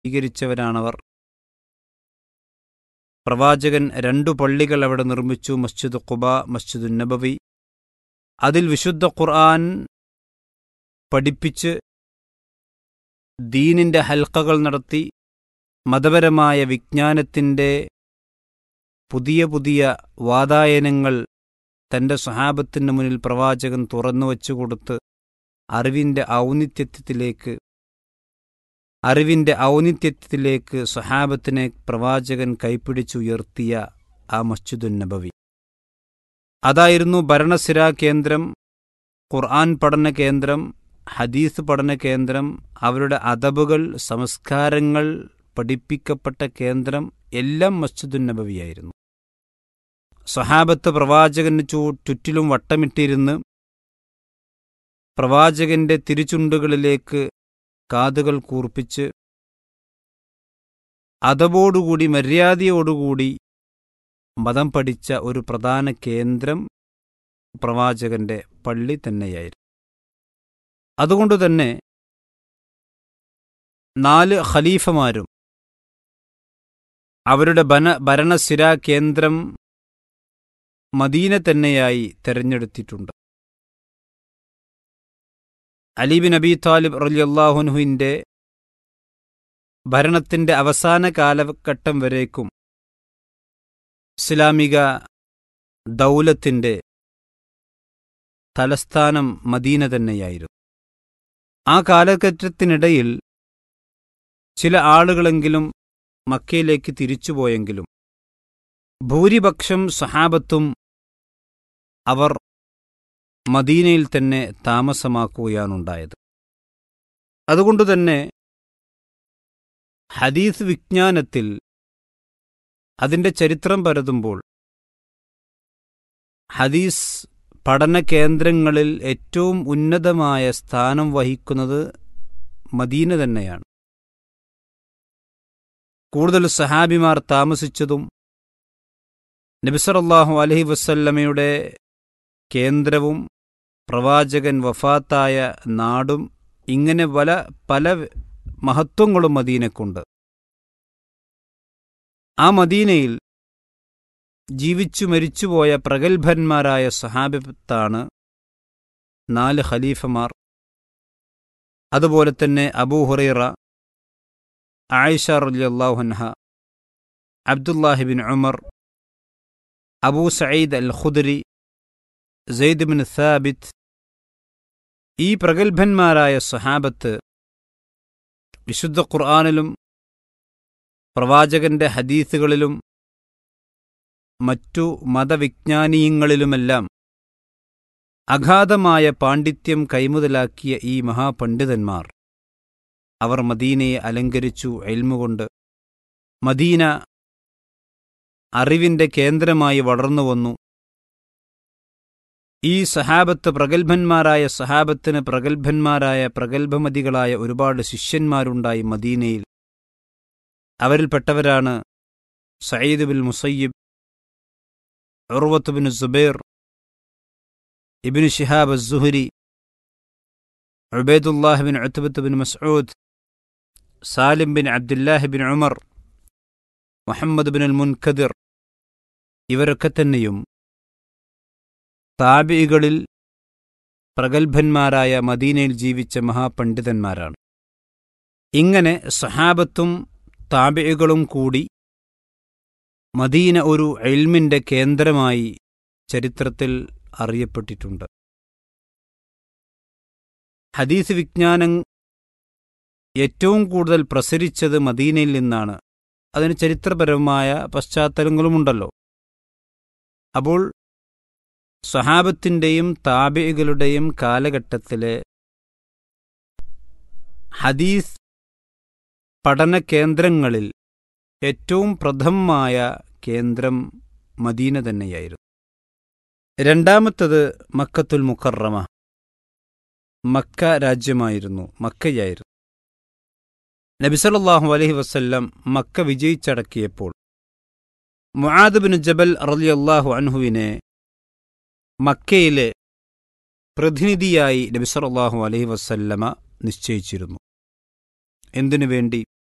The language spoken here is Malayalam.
സ്വീകരിച്ചവരാണവർ പ്രവാചകൻ രണ്ടു പള്ളികൾ അവിടെ നിർമ്മിച്ചു മസ്ജിദ് ഖുബ മസ്ജിദ് നബവി അതിൽ വിശുദ്ധ ഖുർആൻ പഠിപ്പിച്ച് ദീനിന്റെ ഹൽക്കകൾ നടത്തി മതപരമായ വിജ്ഞാനത്തിൻ്റെ പുതിയ പുതിയ വാതായനങ്ങൾ തന്റെ സ്വഹാബത്തിന് മുന്നിൽ പ്രവാചകൻ തുറന്നു വച്ചുകൊടുത്ത് അറിവിന്റെ ഔന്നിത്യത്തിലേക്ക് അറിവിന്റെ ഔന്നിത്യത്തിലേക്ക് സ്വഹാബത്തിനെ പ്രവാചകൻ കൈപ്പിടിച്ചുയർത്തിയ ആ മസ്ജിദുൻ നബവി അതായിരുന്നു ഭരണസിരാ കേന്ദ്രം ഖുർആൻ പഠന കേന്ദ്രം ഹദീസ് പഠന കേന്ദ്രം അവരുടെ അദബുകൾ സംസ്കാരങ്ങൾ പഠിപ്പിക്കപ്പെട്ട കേന്ദ്രം എല്ലാം മസ്ജിദുൻ നബവിയായിരുന്നു സ്വഹാബത്ത് പ്രവാചകന് ചൂ ചുറ്റിലും വട്ടമിട്ടിരുന്ന് പ്രവാചകന്റെ തിരുചുണ്ടുകളിലേക്ക് കാതുകൾ കൂർപ്പിച്ച് അതവോടുകൂടി മര്യാദയോടുകൂടി മതം പഠിച്ച ഒരു പ്രധാന കേന്ദ്രം പ്രവാചകന്റെ പള്ളി തന്നെയായിരുന്നു അതുകൊണ്ടുതന്നെ നാല് ഖലീഫമാരും അവരുടെ ഭന ഭരണസിരാ കേന്ദ്രം മദീന തന്നെയായി തെരഞ്ഞെടുത്തിട്ടുണ്ട് അലീബിൻ അബി താലിബ് റലിയല്ലാഹുനുഹിന്റെ ഭരണത്തിന്റെ അവസാന കാലഘട്ടം വരേക്കും ഇസ്ലാമിക ദൗലത്തിന്റെ തലസ്ഥാനം മദീന തന്നെയായിരുന്നു ആ കാലഘട്ടത്തിനിടയിൽ ചില ആളുകളെങ്കിലും മക്കയിലേക്ക് തിരിച്ചുപോയെങ്കിലും ഭൂരിപക്ഷം സഹാബത്തും അവർ മദീനയിൽ തന്നെ താമസമാക്കുകയാണുണ്ടായത് അതുകൊണ്ടുതന്നെ ഹദീസ് വിജ്ഞാനത്തിൽ അതിൻ്റെ ചരിത്രം പരതുമ്പോൾ ഹദീസ് പഠന കേന്ദ്രങ്ങളിൽ ഏറ്റവും ഉന്നതമായ സ്ഥാനം വഹിക്കുന്നത് മദീന തന്നെയാണ് കൂടുതൽ സഹാബിമാർ താമസിച്ചതും നബിസറല്ലാഹു അലഹി വസല്ലമയുടെ കേന്ദ്രവും പ്രവാചകൻ വഫാത്തായ നാടും ഇങ്ങനെ പല പല മഹത്വങ്ങളും മദീനക്കുണ്ട് ആ മദീനയിൽ ജീവിച്ചു മരിച്ചുപോയ പ്രഗത്ഭന്മാരായ സഹാബത്താണ് നാല് ഖലീഫമാർ അതുപോലെ തന്നെ അബൂ ഹുറൈറ ആയിഷ റലിയല്ലാഹുൻഹ Abdullah bin Umar Abu Saeed al Khudri Zaid bin Thabit ഈ പ്രഗത്ഭന്മാരായ സഹാബത്ത് വിശുദ്ധ ഖുർആാനിലും പ്രവാചകന്റെ ഹദീസുകളിലും മറ്റു മതവിജ്ഞാനീയങ്ങളിലുമെല്ലാം അഗാധമായ പാണ്ഡിത്യം കൈമുതലാക്കിയ ഈ മഹാപണ്ഡിതന്മാർ അവർ മദീനയെ അലങ്കരിച്ചു എൽമുകൊണ്ട് മദീന അറിവിന്റെ കേന്ദ്രമായി വളർന്നുവന്നു ഈ സഹാബത്ത് പ്രഗത്ഭന്മാരായ സഹാബത്തിന് പ്രഗത്ഭന്മാരായ പ്രഗത്ഭമതികളായ ഒരുപാട് ശിഷ്യന്മാരുണ്ടായി മദീനയിൽ അവരിൽപ്പെട്ടവരാണ് Saeed bin Musayyib Urwah bin Zubair Ibn Shihab Azzuhri Ubaidullah bin Utbah bin Masood Salim bin Abdullah bin Umar Muhammad bin al Munkadir ഇവരൊക്കെ തന്നെയും താബികളിൽ പ്രഗത്ഭന്മാരായ മദീനയിൽ ജീവിച്ച മഹാപണ്ഡിതന്മാരാണ് ഇങ്ങനെ സഹാബത്തും താബികളും കൂടി മദീന ഒരു എൽമിന്റെ കേന്ദ്രമായി ചരിത്രത്തിൽ അറിയപ്പെട്ടിട്ടുണ്ട് ഹദീസ് വിജ്ഞാനം ഏറ്റവും കൂടുതൽ പ്രസരിച്ചത് മദീനയിൽ നിന്നാണ് അതിന് ചരിത്രപരമായ പശ്ചാത്തലങ്ങളുമുണ്ടല്ലോ അപ്പോൾ സഹാബത്തിൻ്റെയും താബികളുടെയും കാലഘട്ടത്തിലെ ഹദീസ് പഠന കേന്ദ്രങ്ങളിൽ ഏറ്റവും പ്രഥമമായ കേന്ദ്രം മദീന തന്നെയായിരുന്നു രണ്ടാമത്തത് മക്കത്തുൽ മുക്കറമ മക്ക രാജ്യമായിരുന്നു മക്കയായിരുന്നു നബിസലല്ലാഹു അലഹി വസ്ല്ലം മക്ക വിജയിച്ചടക്കിയപ്പോൾ മുആദ് ബിൻ ജബൽ റലിയല്ലാഹു അൻഹുവിനെ മക്കയിലെ പ്രതിനിധിയായി നബിസലല്ലാഹു അലഹി വസല്ലമ നിശ്ചയിച്ചിരുന്നു എന്തിനു വേണ്ടി